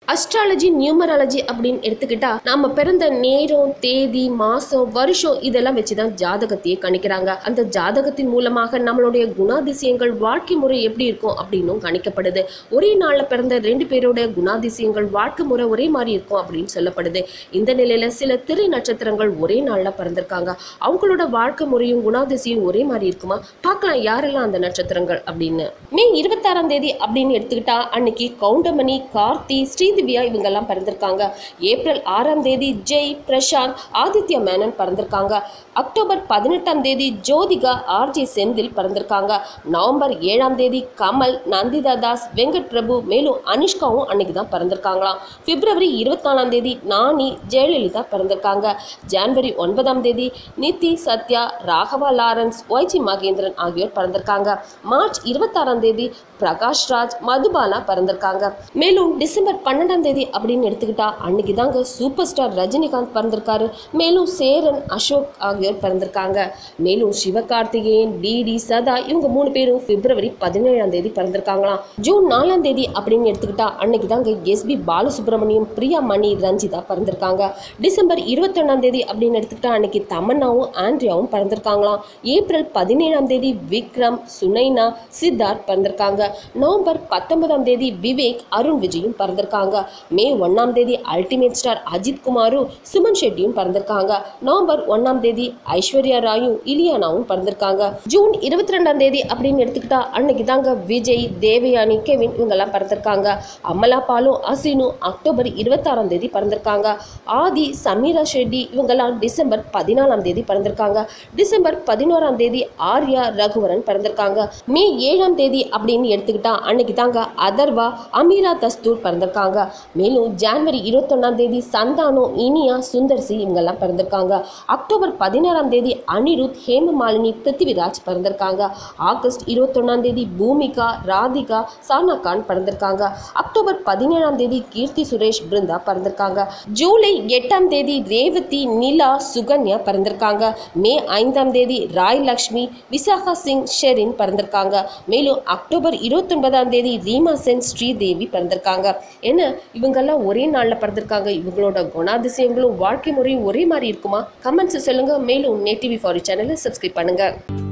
astrology numerology அப்படின்னு எடுத்துக்கிட்டா நாம பிறந்த நேரம் தேதி மாசம் வருஷம் இதெல்லாம் வச்சுதான் ஜாதகத்தையே கணிக்கிறாங்க அந்த ஜாதகத்தின் மூலமாக நம்மளுடைய குணாதிசயங்கள் வாழ்க்கை முறை எப்படி இருக்கும் அப்படின்னும் கணிக்கப்படுது ஒரே நாள்ல பிறந்த ரெண்டு பேரோட குணாதிசயங்கள் வாழ்க்கை முறை ஒரே மாதிரி இருக்கும் அப்படின்னு சொல்லப்படுது இந்த நிலையில சில திரை நட்சத்திரங்கள் ஒரே நாள்ல பிறந்திருக்காங்க அவங்களோட வாழ்க்கை முறையும் குணாதிசயம் ஒரே மாதிரி இருக்குமா பார்க்கலாம் யாரெல்லாம் அந்த நட்சத்திரங்கள் அப்படின்னு மே இருபத்தாறாம் தேதி அப்படின்னு எடுத்துக்கிட்டா அன்னைக்கு கவுண்டமணி கார்த்தி ஸ்ரீதிவ்யா இவங்கெல்லாம் பிறந்திருக்காங்க ஏப்ரல் ஆறாம் தேதி ஜெய் பிரசாந்த் ஆதித்யா மேனன் பிறந்திருக்காங்க அக்டோபர் பதினெட்டாம் தேதி ஜோதிகா ஆர்ஜி செந்தில் பிறந்திருக்காங்க நவம்பர் ஏழாம் தேதி கமல் நந்திதா தாஸ் வெங்கட் பிரபு மேலும் அனுஷ்காவும் அன்னைக்கு தான் பிறந்திருக்காங்களாம் பிப்ரவரி இருபத்தி நாலாம் தேதி நானி ஜெயலலிதா பிறந்திருக்காங்க ஜான்வரி ஒன்பதாம் தேதி நித்தி சத்யா ராகவா லாரன்ஸ் ஒய்ஜி மகேந்திரன் ஆகியோர் பிறந்திருக்காங்க மார்ச் இருபத்தாறாம் தேதி பிரகாஷ் ராஜ் மதுபாலா பிறந்திருக்காங்க மேலும் டிசம்பர் பன்னெண்டாம் தேதி அப்படின்னு எடுத்துக்கிட்டா அன்னைக்கு தாங்க சூப்பர் ஸ்டார் ரஜினிகாந்த் பிறந்திருக்காரு மேலும் சேரன் அசோக் ஆகியோர் பிறந்திருக்காங்க மேலும் சிவகார்த்திகேயன் டிடி சதா இவங்க மூணு பேரும் பிப்ரவரி பதினேழாம் தேதி பிறந்திருக்காங்களாம் ஜூன் நாலாம் தேதி அப்படின்னு எடுத்துக்கிட்டா அன்னைக்கு தாங்க எஸ்பி பாலசுப்ரமணியம் பிரியா மணி ரஞ்சிதா பிறந்திருக்காங்க டிசம்பர் இருபத்தொன்னாம் தேதி அப்படின்னு எடுத்துக்கிட்டா அன்னைக்கு தமன்னாவும் ஆண்ட்ரியாவும் பிறந்திருக்காங்களாம் ஏப்ரல் பதினேழாம் தேதி விக்ரம் சுனைனா சித்தார்த் பிறந்திருக்காங்க நவம்பர் பத்தொன்பதாம் தேதி விவேக் அருண் விஜயும் பிறந்திருக்காங்க மே ஒன்னாம் தேதி அல்டிமேட் ஸ்டார் அஜித் குமாரும் சுமன் ஷெட்டியும் பிறந்திருக்காங்க நவம்பர் ஒன்னாம் தேதி ஐஸ்வர்யா ராயும் இலியானாவும் பிறந்திருக்காங்க ஜூன் இருபத்தி ரெண்டாம் தேதி அப்படின்னு எடுத்துக்கிட்டா அன்னைக்கு தாங்க விஜய் தேவயானி கெவின் இவங்கெல்லாம் பிறந்திருக்காங்க அமலா பாலும் அசினு அக்டோபர் இருபத்தாறாம் தேதி பிறந்திருக்காங்க ஆதி சமீரா ஷெட்டி இவங்கெல்லாம் டிசம்பர் பதினாலாம் தேதி பிறந்திருக்காங்க டிசம்பர் பதினோராம் தேதி ஆர்யா ரகுவரன் பிறந்திருக்காங்க மே ஏழாம் தேதி அப்படின்னு எடுத்துக்கிட்டா அன்னைக்கு தாங்க அதர்வா அமீரா தஸ்தூர் பிறந்திருக்காங்க மேலும் ஜான்வரி இருபத்தொன்னாம் தேதி சந்தானம் இனியா சுந்தர்சி இவங்கெல்லாம் பிறந்திருக்காங்க அக்டோபர் பதினாறாம் தேதி அனிருத் ஹேமமாலினி பிருத்திவிராஜ் பிறந்திருக்காங்க ஆகஸ்ட் இருபத்தொன்னாம் தேதி பூமிகா ராதிகா சானா கான் பிறந்திருக்காங்க அக்டோபர் பதினேழாம் தேதி கீர்த்தி சுரேஷ் பிருந்தா பிறந்திருக்காங்க ஜூலை எட்டாம் தேதி ரேவதி நிலா சுகன்யா பிறந்திருக்காங்க மே ஐந்தாம் தேதி ராய் லக்ஷ்மி விசாகா சிங் ஷெரின் பிறந்திருக்காங்க மேலும் அக்டோபர் இருபத்தொன்பதாம் தேதி ரீமா சென் ஸ்ரீதேவி பிறந்திருக்காங்க என்ன இவங்கெல்லாம் ஒரே நாளில் பிறந்திருக்காங்க இவங்களோட குணாதிசயங்களும் வாழ்க்கை முறையும் ஒரே மாதிரி இருக்குமா கமெண்ட்ஸ் சொல்லுங்க மேலும் நேட்டிவி ஃபாரி சேனலை சப்ஸ்கிரைப் பண்ணுங்க